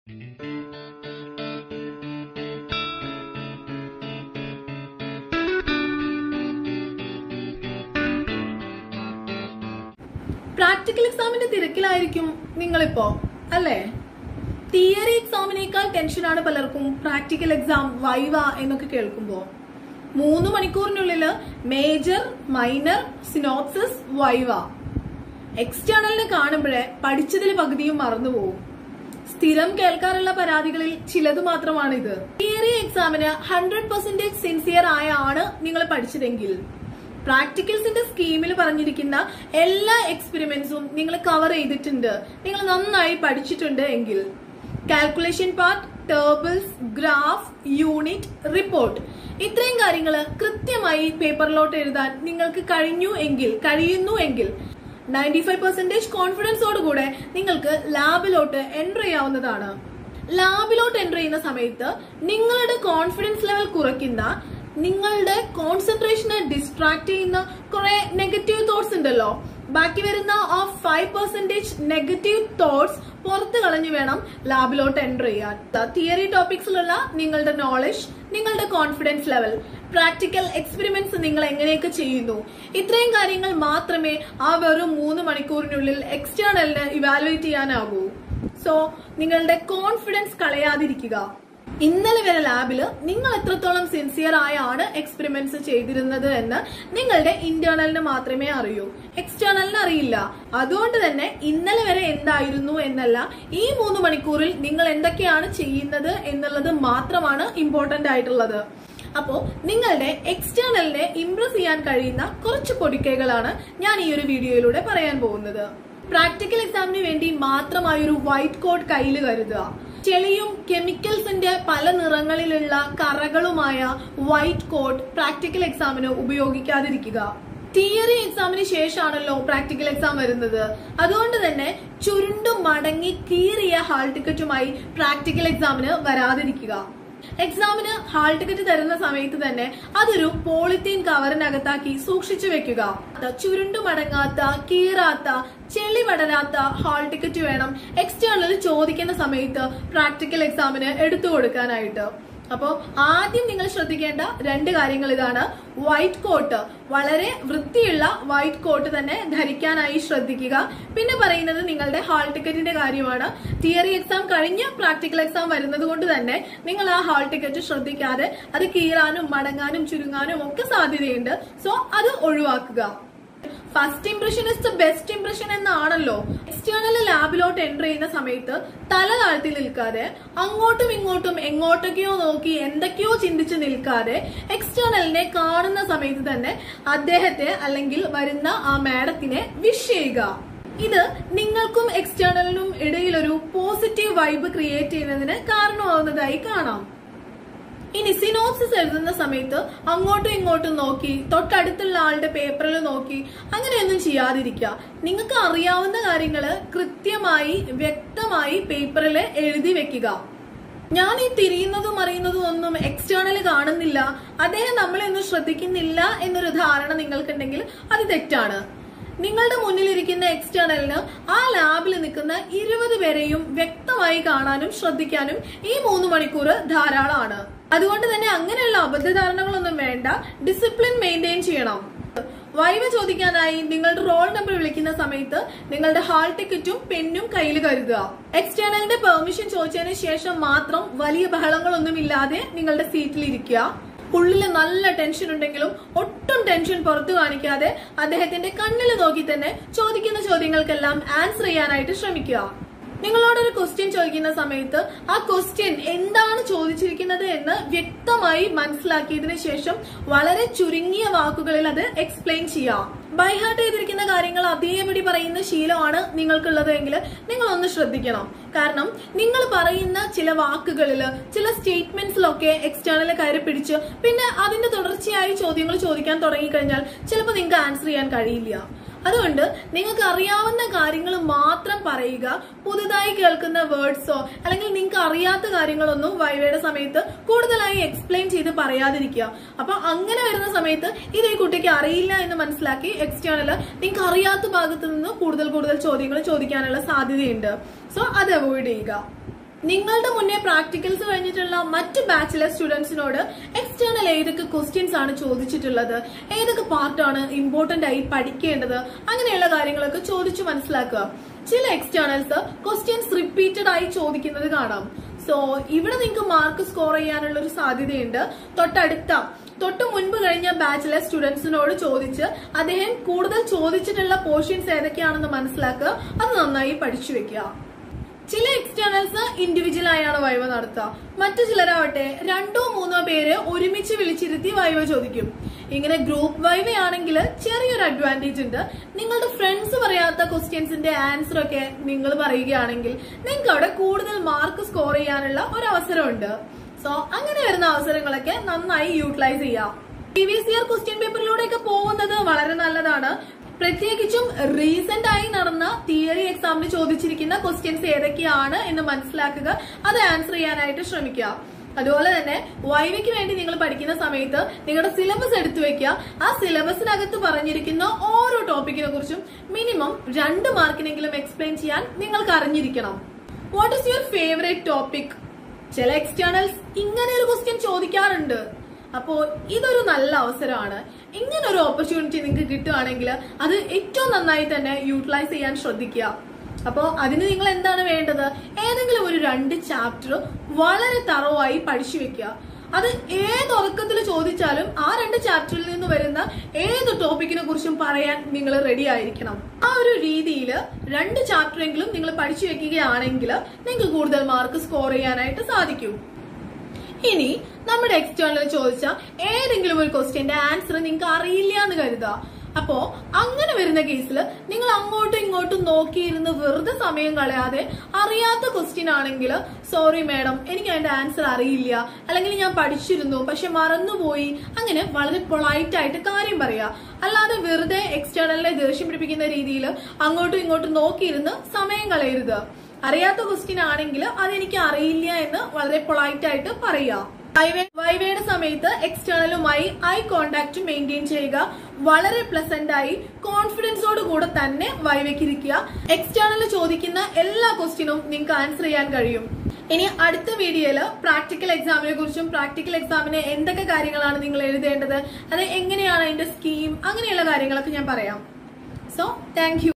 practical എക്സാമിന്റെ തിരക്കിലായിരിക്കും നിങ്ങളിപ്പോ അല്ലേ തിയറി എക്സാമിനേക്കാൾ ടെൻഷനാണ് പലർക്കും പ്രാക്ടിക്കൽ എക്സാം വൈവ എന്നൊക്കെ കേൾക്കുമ്പോ മൂന്ന് മണിക്കൂറിനുള്ളില് മേജർ മൈനർ സിനോപ്സിസ് വൈവ എക്സ്റ്റേണലിന് കാണുമ്പോഴേ പഠിച്ചതിൽ പകുതിയും മറന്നുപോകും സ്ഥിരം കേൾക്കാറുള്ള പരാതികളിൽ ചിലത് മാത്രമാണിത് തിയറി എക്സാമിന് ഹൺഡ്രഡ് പെർസെന്റേജ് സിൻസിയർ ആയാണ് നിങ്ങൾ പഠിച്ചതെങ്കിൽ പ്രാക്ടിക്കൽസിന്റെ സ്കീമിൽ പറഞ്ഞിരിക്കുന്ന എല്ലാ എക്സ്പെരിമെന്റ്സും നിങ്ങൾ കവർ ചെയ്തിട്ടുണ്ട് നിങ്ങൾ നന്നായി പഠിച്ചിട്ടുണ്ട് എങ്കിൽ calculation part tables graph unit report ഇത്രയും കാര്യങ്ങൾ കൃത്യമായി പേപ്പറിലോട്ട് എഴുതാൻ നിങ്ങൾക്ക് കഴിഞ്ഞു എങ്കിൽ കഴിയുന്നു എങ്കിൽ നയൻറ്റി ഫൈവ് പെർസെന്റേജ് കോൺഫിഡൻസോടുകൂടെ നിങ്ങൾക്ക് ലാബിലോട്ട് എൻറ്റർ ചെയ്യാവുന്നതാണ് ലാബിലോട്ട് എൻറ്റർ ചെയ്യുന്ന സമയത്ത് നിങ്ങളുടെ കോൺഫിഡൻസ് ലെവൽ കുറയ്ക്കുന്ന നിങ്ങളുടെ കോൺസെൻട്രേഷനെ ഡിസ്ട്രാക്ട് ചെയ്യുന്ന കുറെ നെഗറ്റീവ് തോട്ട്സ് ഉണ്ടല്ലോ ബാക്കി വരുന്ന ആ ഫൈവ് പെർസെന്റേജ് നെഗറ്റീവ് തോട്ട്സ് പുറത്ത് കളഞ്ഞു വേണം ലാബിലോട്ട് എൻറ്റർ ചെയ്യാൻ തിയറി ടോപ്പിക്സിലുള്ള നിങ്ങളുടെ നോളജ് നിങ്ങളുടെ കോൺഫിഡൻസ് ലെവൽ പ്രാക്ടിക്കൽ എക്സ്പെരിമെന്റ്സ് നിങ്ങൾ എങ്ങനെയൊക്കെ ചെയ്യുന്നു ഇത്രയും കാര്യങ്ങൾ മാത്രമേ ആ വെറും മൂന്ന് മണിക്കൂറിനുള്ളിൽ എക്സ്റ്റേണലിന് ഇവാലുവേറ്റ് ചെയ്യാനാകൂ സോ നിങ്ങളുടെ കോൺഫിഡൻസ് കളയാതിരിക്കുക ഇന്നലെ വരെ ലാബിൽ നിങ്ങൾ എത്രത്തോളം സിൻസിയർ ആയാണ് എക്സ്പെരിമെന്റ്സ് ചെയ്തിരുന്നത് എന്ന് നിങ്ങളുടെ ഇന്റേണലിന് മാത്രമേ അറിയൂ എക്സ്റ്റേണലിന് അറിയില്ല അതുകൊണ്ട് തന്നെ ഇന്നലെ വരെ എന്തായിരുന്നു എന്നല്ല ഈ മൂന്ന് മണിക്കൂറിൽ നിങ്ങൾ എന്തൊക്കെയാണ് ചെയ്യുന്നത് എന്നുള്ളത് മാത്രമാണ് ഇമ്പോർട്ടന്റ് ആയിട്ടുള്ളത് അപ്പോ നിങ്ങളുടെ എക്സ്റ്റേണലിനെ ഇംപ്രസ് ചെയ്യാൻ കഴിയുന്ന കുറച്ച് പൊടിക്കൈകളാണ് ഞാൻ ഈ ഒരു വീഡിയോയിലൂടെ പറയാൻ പോകുന്നത് പ്രാക്ടിക്കൽ എക്സാമിന് വേണ്ടി മാത്രമായൊരു വൈറ്റ് കോട്ട് കയ്യിൽ കരുതുക ചെളിയും കെമിക്കൽസിന്റെ പല നിറങ്ങളിലുള്ള കറകളുമായ വൈറ്റ് കോട്ട് പ്രാക്ടിക്കൽ എക്സാമിന് ഉപയോഗിക്കാതിരിക്കുക തിയറി എക്സാമിന് ശേഷമാണല്ലോ പ്രാക്ടിക്കൽ എക്സാം വരുന്നത് അതുകൊണ്ട് തന്നെ ചുരുണ്ടു മടങ്ങി കീറിയ ഹാൾ ടിക്കറ്റുമായി പ്രാക്ടിക്കൽ എക്സാമിന് വരാതിരിക്കുക എക്സാമിന് ഹാൾ ടിക്കറ്റ് തരുന്ന സമയത്ത് തന്നെ അതൊരു പോളിത്തീൻ കവറിനകത്താക്കി സൂക്ഷിച്ചു വെക്കുക ചുരുണ്ടു മടങ്ങാത്ത കീറാത്ത ചെളി പടരാത്ത ഹാൾ ടിക്കറ്റ് വേണം എക്സ്റ്റേണൽ ചോദിക്കുന്ന സമയത്ത് പ്രാക്ടിക്കൽ എക്സാമിന് എടുത്തു കൊടുക്കാനായിട്ട് അപ്പോൾ ആദ്യം നിങ്ങൾ ശ്രദ്ധിക്കേണ്ട രണ്ട് കാര്യങ്ങൾ ഇതാണ് വൈറ്റ് കോട്ട് വളരെ വൃത്തിയുള്ള വൈറ്റ് കോട്ട് തന്നെ ധരിക്കാനായി ശ്രദ്ധിക്കുക പിന്നെ പറയുന്നത് നിങ്ങളുടെ ഹാൾ ടിക്കറ്റിന്റെ കാര്യമാണ് തിയറി എക്സാം കഴിഞ്ഞ് പ്രാക്ടിക്കൽ എക്സാം വരുന്നത് കൊണ്ട് തന്നെ നിങ്ങൾ ആ ഹാൾ ടിക്കറ്റ് ശ്രദ്ധിക്കാതെ അത് കീറാനും മടങ്ങാനും ചുരുങ്ങാനും ഒക്കെ സാധ്യതയുണ്ട് സോ അത് ഒഴിവാക്കുക first impression is the best impression എന്നാണല്ലോ എക്സ്റ്റേണൽ ലാബിലോട്ട് എൻ്റർ ചെയ്യുന്ന സമയത്ത് തല താഴ്ത്തി നിൽക്കാതെ അങ്ങോട്ടും ഇങ്ങോട്ടും എങ്ങോട്ടൊക്കെയോ നോക്കി എന്തൊക്കെയോ ചിന്തിച്ച് നിൽക്കാതെ എക്സ്റ്റേണലിനെ കാണുന്ന സമയത്ത് തന്നെ അദ്ദേഹത്തെ അല്ലെങ്കിൽ വരുന്ന ആ മാഡത്തിനെ വിഷ് ചെയ്യുക ഇത് നിങ്ങൾക്കും എക്സ്റ്റേണലിനും ഇടയിൽ ഒരു പോസിറ്റീവ് വൈബ് ക്രിയേറ്റ് ചെയ്യുന്നതിന് കാരണമാവുന്നതായി കാണാം ഇനി സിനോപ്സിസ് എഴുതുന്ന സമയത്ത് അങ്ങോട്ടും ഇങ്ങോട്ടും നോക്കി തൊട്ടടുത്തുള്ള ആളുടെ പേപ്പറിൽ നോക്കി അങ്ങനെയൊന്നും ചെയ്യാതിരിക്കുക നിങ്ങൾക്ക് അറിയാവുന്ന കാര്യങ്ങൾ കൃത്യമായി വ്യക്തമായി പേപ്പറിൽ എഴുതി വെക്കുക ഞാൻ ഈ തിരിയുന്നതും അറിയുന്നതും ഒന്നും എക്സ്റ്റേണൽ കാണുന്നില്ല അദ്ദേഹം നമ്മളെ ഒന്നും ശ്രദ്ധിക്കുന്നില്ല എന്നൊരു ധാരണ നിങ്ങൾക്കുണ്ടെങ്കിൽ അത് തെറ്റാണ് നിങ്ങളുടെ മുന്നിലിരിക്കുന്ന എക്സ്റ്റേണലിന് ആ ലാബിൽ നിൽക്കുന്ന ഇരുപത് പേരെയും വ്യക്തമായി കാണാനും ശ്രദ്ധിക്കാനും ഈ മൂന്ന് മണിക്കൂർ ധാരാളമാണ് അതുകൊണ്ട് തന്നെ അങ്ങനെയുള്ള അബദ്ധധാരണകളൊന്നും വേണ്ട ഡിസിപ്ലിൻ മെയിൻറ്റെയിൻ ചെയ്യണം വൈവ ചോദിക്കാനായി നിങ്ങളുടെ റോൾ നമ്പർ വിളിക്കുന്ന സമയത്ത് നിങ്ങളുടെ ഹാൾ ടിക്കറ്റും പെന്നും കയ്യിൽ കരുതുക എക്സ്റ്റേണലിന്റെ പെർമിഷൻ ചോദിച്ചതിന് ശേഷം മാത്രം വലിയ ബഹളങ്ങളൊന്നും ഇല്ലാതെ നിങ്ങളുടെ സീറ്റിൽ ഇരിക്കുക ഉള്ളില് നല്ല ടെൻഷൻ ഉണ്ടെങ്കിലും ഒട്ടും ടെൻഷൻ പുറത്തു കാണിക്കാതെ അദ്ദേഹത്തിന്റെ കണ്ണിൽ നോക്കി തന്നെ ചോദിക്കുന്ന ചോദ്യങ്ങൾക്കെല്ലാം ആൻസർ ചെയ്യാനായിട്ട് ശ്രമിക്കുക നിങ്ങളോടൊരു ക്വസ്റ്റ്യൻ ചോദിക്കുന്ന സമയത്ത് ആ ക്വസ്റ്റ്യൻ എന്താണ് ചോദിച്ചിരിക്കുന്നത് എന്ന് വ്യക്തമായി മനസ്സിലാക്കിയതിനു ശേഷം വളരെ ചുരുങ്ങിയ വാക്കുകളിൽ അത് എക്സ്പ്ലെയിൻ ചെയ്യാം ബൈഹാർട്ട് ചെയ്തിരിക്കുന്ന കാര്യങ്ങൾ അതേപടി പറയുന്ന ശീലമാണ് നിങ്ങൾക്കുള്ളത് എങ്കിൽ നിങ്ങൾ ഒന്ന് ശ്രദ്ധിക്കണം കാരണം നിങ്ങൾ പറയുന്ന ചില വാക്കുകളിൽ ചില സ്റ്റേറ്റ്മെന്റ്സിലൊക്കെ എക്സ്റ്റേണൽ കയറി പിടിച്ച് പിന്നെ അതിന്റെ തുടർച്ചയായി ചോദ്യങ്ങൾ ചോദിക്കാൻ തുടങ്ങിക്കഴിഞ്ഞാൽ ചിലപ്പോൾ നിങ്ങൾക്ക് ആൻസർ ചെയ്യാൻ കഴിയില്ല അതുകൊണ്ട് നിങ്ങൾക്ക് അറിയാവുന്ന കാര്യങ്ങൾ മാത്രം പറയുക പുതുതായി കേൾക്കുന്ന വേർഡ്സോ അല്ലെങ്കിൽ നിങ്ങൾക്ക് അറിയാത്ത കാര്യങ്ങളൊന്നും വൈവയുടെ സമയത്ത് കൂടുതലായി എക്സ്പ്ലെയിൻ ചെയ്ത് പറയാതിരിക്കുക അപ്പൊ അങ്ങനെ വരുന്ന സമയത്ത് ഇത് ഈ കുട്ടിക്ക് അറിയില്ല എന്ന് മനസ്സിലാക്കി എക്സ്റ്റേണൽ നിങ്ങൾക്ക് അറിയാത്ത ഭാഗത്ത് നിന്ന് കൂടുതൽ കൂടുതൽ ചോദ്യങ്ങൾ ചോദിക്കാനുള്ള സാധ്യതയുണ്ട് സോ അത് അവോയ്ഡ് ചെയ്യുക നിങ്ങളുടെ മുന്നേ പ്രാക്ടിക്കൽസ് കഴിഞ്ഞിട്ടുള്ള മറ്റ് ബാച്ചിലർ സ്റ്റുഡൻസിനോട് എക്സ്റ്റേണൽ ഏതൊക്കെ ക്വസ്റ്റ്യൻസ് ആണ് ചോദിച്ചിട്ടുള്ളത് ഏതൊക്കെ പാർട്ടാണ് ഇമ്പോർട്ടന്റ് ആയി പഠിക്കേണ്ടത് അങ്ങനെയുള്ള കാര്യങ്ങളൊക്കെ ചോദിച്ചു മനസ്സിലാക്കുക ചില എക്സ്റ്റേണൽസ് ക്വസ്റ്റ്യൻസ് റിപ്പീറ്റഡ് ആയി ചോദിക്കുന്നത് കാണാം സോ ഇവിടെ നിങ്ങൾക്ക് മാർക്ക് സ്കോർ ചെയ്യാനുള്ള ഒരു സാധ്യതയുണ്ട് തൊട്ടടുത്ത തൊട്ട് മുൻപ് കഴിഞ്ഞ ബാച്ചിലർ സ്റ്റുഡൻസിനോട് ചോദിച്ച് അദ്ദേഹം കൂടുതൽ ചോദിച്ചിട്ടുള്ള പോർഷൻസ് ഏതൊക്കെയാണെന്ന് മനസ്സിലാക്കുക അത് നന്നായി പഠിച്ചു വെക്കുക ചില എക്സ്റ്റേണൽസ് ഇൻഡിവിജ്വൽ ആയാണ് വൈവ നടത്തുക മറ്റു ചിലരാവട്ടെ രണ്ടോ മൂന്നോ പേര് ഒരുമിച്ച് വിളിച്ചിരുത്തി വൈവ ചോദിക്കും ഇങ്ങനെ ഗ്രൂപ്പ് വൈവ ആണെങ്കിൽ ചെറിയൊരു അഡ്വാൻറ്റേജ് ഉണ്ട് നിങ്ങളുടെ ഫ്രണ്ട്സ് പറയാത്ത ക്വസ്റ്റ്യൻസിന്റെ ആൻസർ ഒക്കെ നിങ്ങൾ പറയുകയാണെങ്കിൽ നിങ്ങൾക്ക് അവിടെ കൂടുതൽ മാർക്ക് സ്കോർ ചെയ്യാനുള്ള ഒരു അവസരമുണ്ട് സോ അങ്ങനെ വരുന്ന അവസരങ്ങളൊക്കെ നന്നായി യൂട്ടിലൈസ് ചെയ്യാം പ്രീവിയസ് ഇയർ ക്വസ്റ്റ്യൻ പേപ്പറിലൂടെയൊക്കെ പോകുന്നത് വളരെ നല്ലതാണ് പ്രത്യേകിച്ചും റീസെന്റ് ആയി നടന്ന തിയറി എക്സാമിന് ചോദിച്ചിരിക്കുന്ന ക്വസ്റ്റ്യൻസ് ഏതൊക്കെയാണ് എന്ന് മനസ്സിലാക്കുക അത് ആൻസർ ചെയ്യാനായിട്ട് ശ്രമിക്കുക അതുപോലെ തന്നെ വൈവയ്ക്ക് വേണ്ടി നിങ്ങൾ പഠിക്കുന്ന സമയത്ത് നിങ്ങളുടെ സിലബസ് എടുത്തു വെക്കുക ആ സിലബസിനകത്ത് പറഞ്ഞിരിക്കുന്ന ഓരോ ടോപ്പിക്കിനെ കുറിച്ചും മിനിമം രണ്ട് മാർക്കിനെങ്കിലും എക്സ്പ്ലെയിൻ ചെയ്യാൻ നിങ്ങൾക്ക് അറിഞ്ഞിരിക്കണം what is your favourite topic ചില എക്സ്റ്റേണൽസ് ഇങ്ങനെ ഒരു ക്വസ്റ്റ്യൻ ചോദിക്കാറുണ്ട് അപ്പോ ഇതൊരു നല്ല അവസരമാണ് ഇങ്ങനെ ഒരു ഓപ്പർച്യൂണിറ്റി നിങ്ങൾക്ക് കിട്ടുകയാണെങ്കിൽ അത് ഏറ്റവും നന്നായി തന്നെ യൂട്ടിലൈസ് ചെയ്യാൻ ശ്രദ്ധിക്കുക അപ്പോ അതിന് നിങ്ങൾ എന്താണ് വേണ്ടത് ഏതെങ്കിലും ഒരു രണ്ട് ചാപ്റ്റർ വളരെ തറവായി പഠിച്ചു വെക്കുക അത് ഏത് ഉറക്കത്തിൽ ചോദിച്ചാലും ആ രണ്ട് ചാപ്റ്ററിൽ നിന്ന് വരുന്ന ഏത് ടോപ്പിക്കിനെ കുറിച്ചും പറയാൻ നിങ്ങൾ റെഡി ആയിരിക്കണം ആ ഒരു രീതിയിൽ രണ്ട് ചാപ്റ്ററെങ്കിലും നിങ്ങൾ പഠിച്ചു വെക്കുകയാണെങ്കിൽ നിങ്ങൾക്ക് കൂടുതൽ മാർക്ക് സ്കോർ ചെയ്യാനായിട്ട് സാധിക്കും ഇനി നമ്മുടെ എക്സ്റ്റേണൽ ചോദിച്ച ഏതെങ്കിലും ഒരു ക്വസ്റ്റ്യന്റെ ആൻസർ നിങ്ങൾക്ക് അറിയില്ല എന്ന് കരുതുക അപ്പോ അങ്ങനെ വരുന്ന കേസിൽ നിങ്ങൾ അങ്ങോട്ടും ഇങ്ങോട്ടും നോക്കിയിരുന്ന് വെറുതെ സമയം കളയാതെ അറിയാത്ത ക്വസ്റ്റ്യൻ ആണെങ്കിൽ സോറി മാഡം എനിക്ക് അതിന്റെ ആൻസർ അറിയില്ല അല്ലെങ്കിൽ ഞാൻ പഠിച്ചിരുന്നു പക്ഷെ മറന്നുപോയി അങ്ങനെ വളരെ പൊളൈറ്റ് ആയിട്ട് കാര്യം പറയാ അല്ലാതെ വെറുതെ എക്സ്റ്റേണലിനെ ദേഷ്യം പിടിപ്പിക്കുന്ന രീതിയിൽ അങ്ങോട്ടും ഇങ്ങോട്ടും നോക്കിയിരുന്ന് സമയം കളയരുത് അറിയാത്ത ക്വസ്റ്റ്യൻ ആണെങ്കിൽ അതെനിക്ക് അറിയില്ല എന്ന് വളരെ പൊളൈറ്റ് ആയിട്ട് പറയുക വൈവേ- വൈവയുടെ സമയത്ത് എക്സ്റ്റേണലുമായി ഐ കോണ്ടാക്ട് മെയിൻറ്റെയിൻ ചെയ്യുക വളരെ പ്ലസന്റ് ആയി കോൺഫിഡൻസോട് കൂടെ തന്നെ വൈവയ്ക്ക് ഇരിക്കുക എക്സ്റ്റേണൽ ചോദിക്കുന്ന എല്ലാ ക്വസ്റ്റ്യനും നിങ്ങൾക്ക് ആൻസർ ചെയ്യാൻ കഴിയും ഇനി അടുത്ത വീഡിയോയിൽ പ്രാക്ടിക്കൽ എക്സാമിനെ കുറിച്ചും പ്രാക്ടിക്കൽ എക്സാമിന് എന്തൊക്കെ കാര്യങ്ങളാണ് നിങ്ങൾ എഴുതേണ്ടത് അത് എങ്ങനെയാണ് അതിന്റെ സ്കീം അങ്ങനെയുള്ള കാര്യങ്ങളൊക്കെ ഞാൻ പറയാം സോ താങ്ക്